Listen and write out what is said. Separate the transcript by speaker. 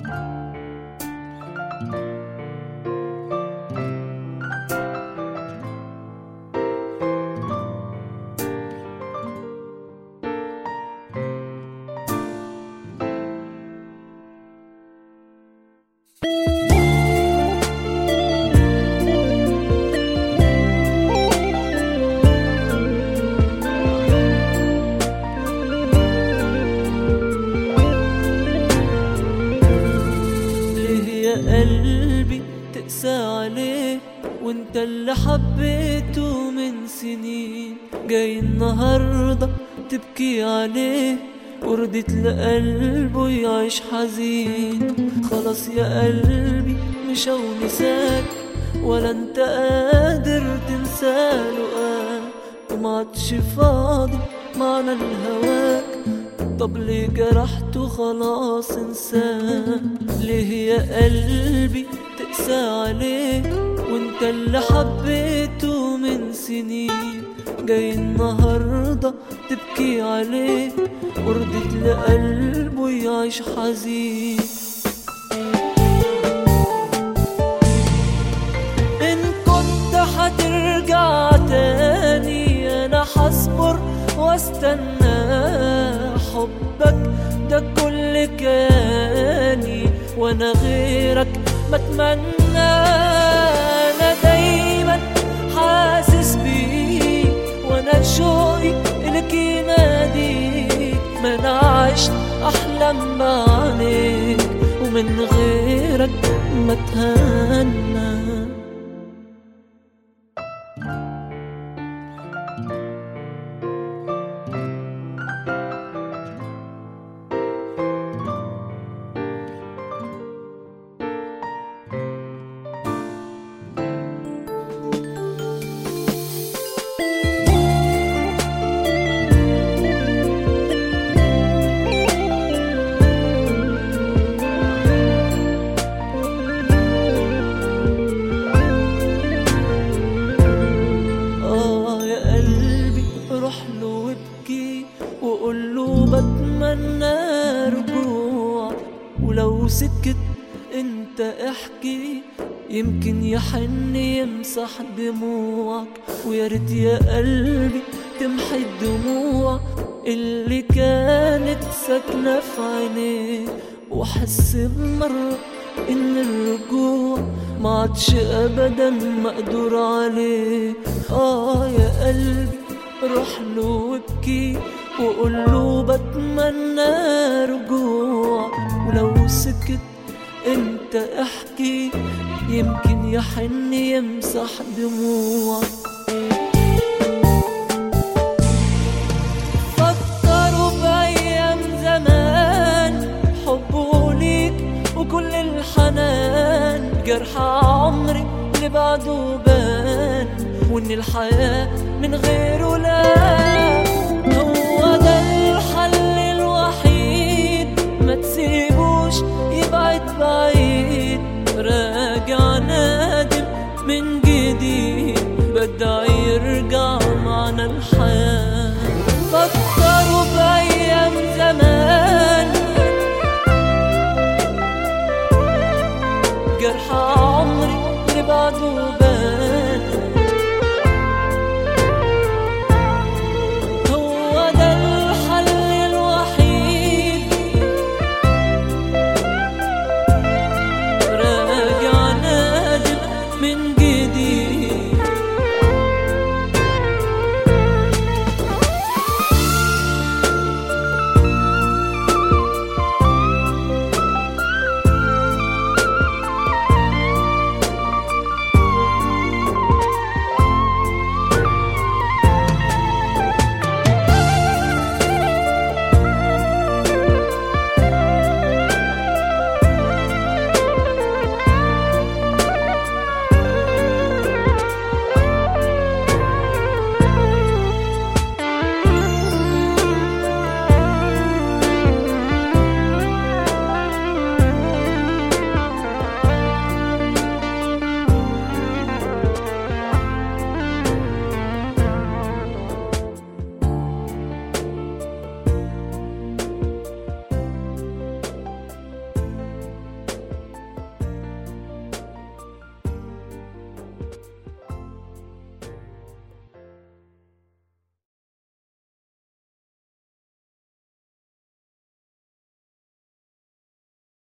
Speaker 1: ليه يا قلبي تقسى عليه وانت اللي حبيته من سنين جاي النهاردة تبكي عليه وردت لقلبه يعيش حزين خلاص يا قلبي مش ونساك ولا انت قادر تنساله قال وما عادش فاضي معنى الهواك طب ليه جرحته خلاص انساه ليه يا قلبي تقسى عليه وانت اللي حبيته من سنين جاي النهاردة تبكي عليه وردت لقلبه يعيش حزين إن كنت هترجع تاني أنا هصبر واستنى حبك ده كل كياني وأنا غيرك بتمنى أنا دايما حاسس بيك وأنا شوقي إلك يناديك ما أنا عشت أحلم بعينيك ومن غيرك ما تهنى آه يا قلبي روح له وابكي وقول له بتمنى رجوع ولو سكت انت احكي يمكن يحن يمسح دموعك ويا ريت يا قلبي تمحي الدموع اللي كانت ساكنة في عينيك وحس بمرة ان الرجوع ما عادش ابدا مقدور عليه اه يا قلبي روح له وابكي وقول له بتمنى رجوع ولو سكت انت احكي يمكن يحن يمسح دموع فكروا بأيام زمان حبه ليك وكل الحنان جرح عمري اللي بعده بان وإن الحياة من غيره لا